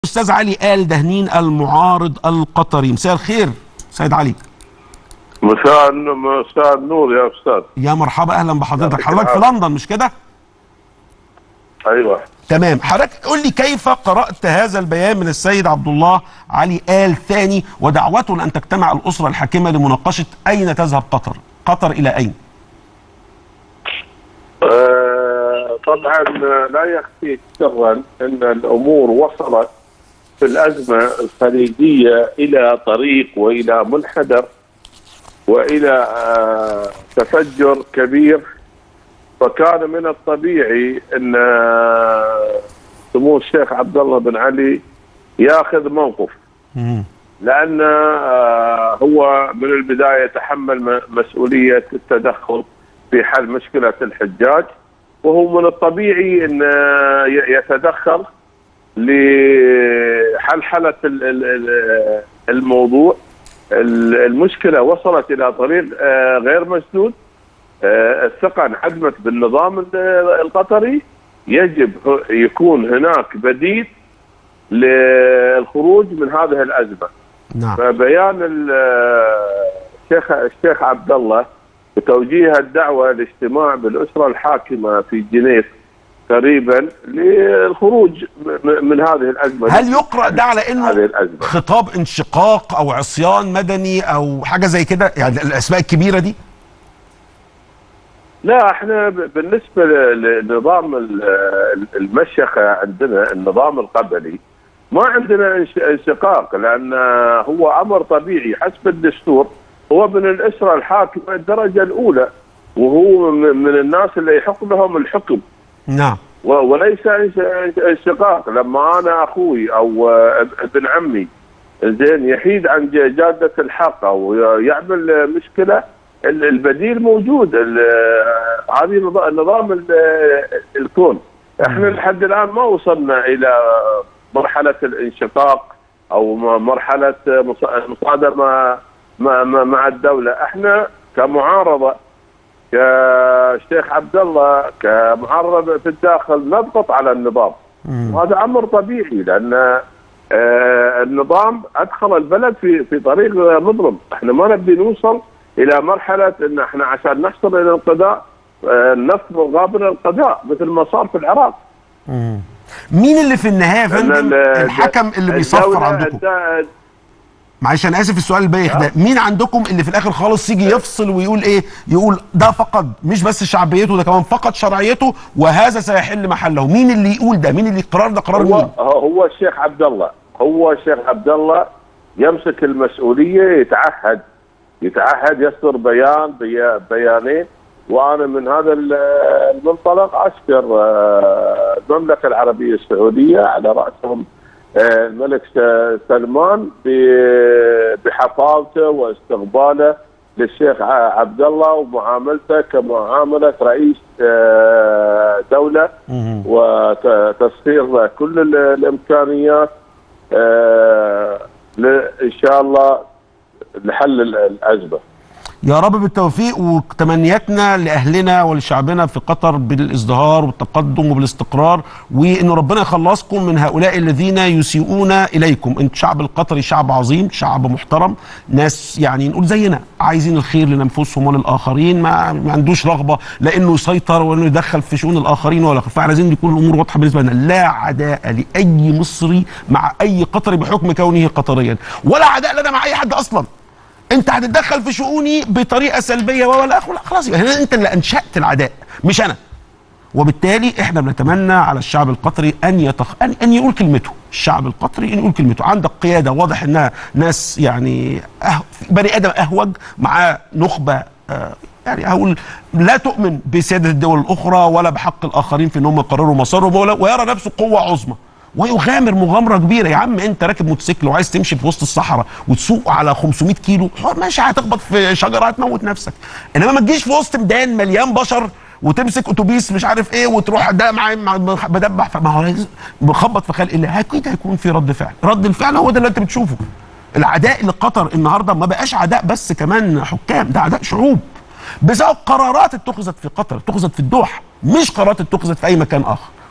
استاذ علي آل دهنين المعارض القطري مساء الخير سيد علي مساء الن- مساء النور يا استاذ يا مرحبا اهلا بحضرتك يعطيك حضرتك في العافية. لندن مش كده ايوه تمام حضرتك قول لي كيف قرأت هذا البيان من السيد عبد الله علي آل ثاني ودعوته لأن تجتمع الأسرة الحاكمة لمناقشة أين تذهب قطر قطر إلى أين آه، طبعا لا يخفيك سرا ان الامور وصلت في الازمه الخليجيه الى طريق والى منحدر والى آه، تفجر كبير فكان من الطبيعي ان آه، سمو الشيخ عبد الله بن علي ياخذ موقف لان آه، هو من البدايه تحمل م- مسؤوليه التدخل في حل مشكله الحجاج وهو من الطبيعي ان آه، ي- يتدخل لحلحله ال- ال- ال- الموضوع ال- المشكله وصلت الى طريق آه، غير مسدود آه، الثقه انعدمت بالنظام ال- القطري يجب ه- يكون هناك بديل للخروج من هذه الازمه نعم فبيان ال- الشيخ الشيخ عبد الله بتوجيه الدعوه لاجتماع بالاسره الحاكمه في جنيف قريبا للخروج م- من هذه الازمه هل يقرأ ده على هذه أنه الازمه خطاب انشقاق أو عصيان مدني أو حاجة زي كده يعني الأسماء الكبيرة دي لا احنا ب- بالنسبه ل- لنظام ال- ال- المشيخه عندنا النظام القبلي ما عندنا انش- انشقاق لان هو امر طبيعي حسب الدستور هو من الاسره الحاكمه الدرجه الاولى وهو م- من الناس اللي يحق لهم الحكم نعم و- وليس انش- انشقاق لما انا اخوي او آه، ابن عمي زين يحيد عن ج- جاده الحق او ي- يعمل مشكله ال- البديل موجود ال- آه، هذه نظ- نظام ال- الكون احنا لحد الان ما وصلنا الى مرحله الانشقاق او م- مرحله مص- مصادمه مع- مع مع الدوله احنا كمعارضه كشيخ عبد الله كمعرض في الداخل نضغط على النظام وهذا امر طبيعي لان آه، النظام ادخل البلد في في طريق مظلم، احنا ما نبي نوصل الى مرحله ان احنا عشان نحصل الى القضاء آه، نفط مقابل القضاء مثل ما صار في العراق. مين اللي في النهاية يا فندم لأن ال- الحكم اللي بيصفر الدولة- عندكم الد- معلش انا اسف السؤال البايخ ده مين عندكم اللي في الاخر خالص يجي يفصل ويقول ايه يقول ده فقد مش بس شعبيته ده كمان فقد شرعيته وهذا سيحل محله مين اللي يقول ده مين اللي القرار ده قرار هو مين هو الشيخ عبد الله هو الشيخ عبد الله يمسك المسؤوليه يتعهد يتعهد يصدر بيان بي- بيانين وانا من هذا ال- المنطلق اشكر آه، المملكه العربيه السعوديه على راسهم آه، الملك س- سلمان ب- بحفاوته واستقباله للشيخ ع- عبد الله ومعاملته كمعامله رئيس آه، دوله وتسخير كل ال- الامكانيات آه، ل- ان شاء الله لحل ال- الازمه. يا رب بالتوفيق وتمنياتنا لاهلنا ولشعبنا في قطر بالازدهار والتقدم وبالاستقرار وان ربنا يخلصكم من هؤلاء الذين يسيئون اليكم انت الشعب القطري شعب عظيم شعب محترم ناس يعني نقول زينا عايزين الخير لانفسهم وللاخرين ما, ما عندوش رغبه لانه يسيطر وانه يدخل في شؤون الاخرين ولا فعايزين تكون الامور واضحه بالنسبه لنا لا عداء لاي مصري مع اي قطري بحكم كونه قطريا ولا عداء لنا مع اي حد اصلا انت هتتدخل في شؤوني بطريقه سلبيه ولا اخر لا خلاص يبقى هنا انت اللي انشات العداء مش انا وبالتالي احنا بنتمنى على الشعب القطري ان يتخ... ان, أن يقول كلمته الشعب القطري ان يقول كلمته عندك قياده واضح انها ناس يعني أه... بني ادم اهوج مع نخبه آه يعني هقول لا تؤمن بسياده الدول الاخرى ولا بحق الاخرين في انهم يقرروا مسارهم ولا ويرى نفسه قوه عظمى ويغامر مغامره كبيره يا عم انت راكب موتوسيكل وعايز تمشي في وسط الصحراء وتسوق على 500 كيلو حر ماشي هتخبط في شجره هتموت نفسك انما ما تجيش في وسط ميدان مليان بشر وتمسك اتوبيس مش عارف ايه وتروح ده مع مع- بدبح فما هو بخبط في خلق الله اكيد هيكون في رد فعل رد الفعل هو ده اللي انت بتشوفه العداء لقطر النهارده ما بقاش عداء بس كمان حكام ده عداء شعوب بسبب قرارات اتخذت في قطر اتخذت في الدوحه مش قرارات اتخذت في اي مكان اخر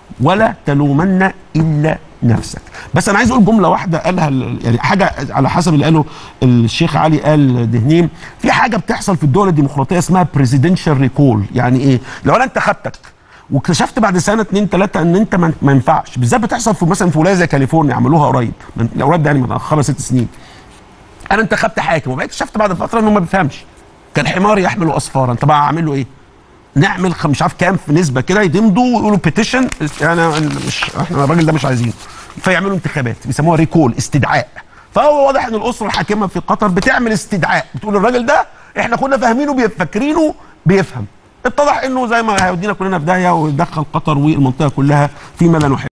ولا تلومن الا نفسك بس انا عايز اقول جمله واحده قالها ال- يعني حاجه على حسب اللي قاله الشيخ علي ال دهنيم في حاجه بتحصل في الدول الديمقراطيه اسمها بريزيدنشال ريكول يعني ايه لو انا انتخبتك واكتشفت بعد سنه اتنين تلاته ان انت ما ما ينفعش بالذات بتحصل في مثلا في ولايه زي كاليفورنيا عملوها قريب من قريب ده يعني من خمس ست سنين انا انتخبت حاكم وبقيت اكتشفت بعد فتره انه ما بيفهمش كان حمار يحمل اسفارا طب اعمل له ايه؟ نعمل خ- مش عارف كام في نسبه كده يدمدوا ويقولوا بيتيشن انا مش احنا الراجل ده مش عايزينه فيعملوا انتخابات بيسموها ريكول استدعاء فهو واضح ان الاسره الحاكمه في قطر بتعمل استدعاء بتقول الراجل ده احنا كنا فاهمينه بي- فاكرينه بيفهم اتضح انه زي ما هيودينا كلنا في داهيه ويدخل قطر والمنطقه كلها فيما لا نحب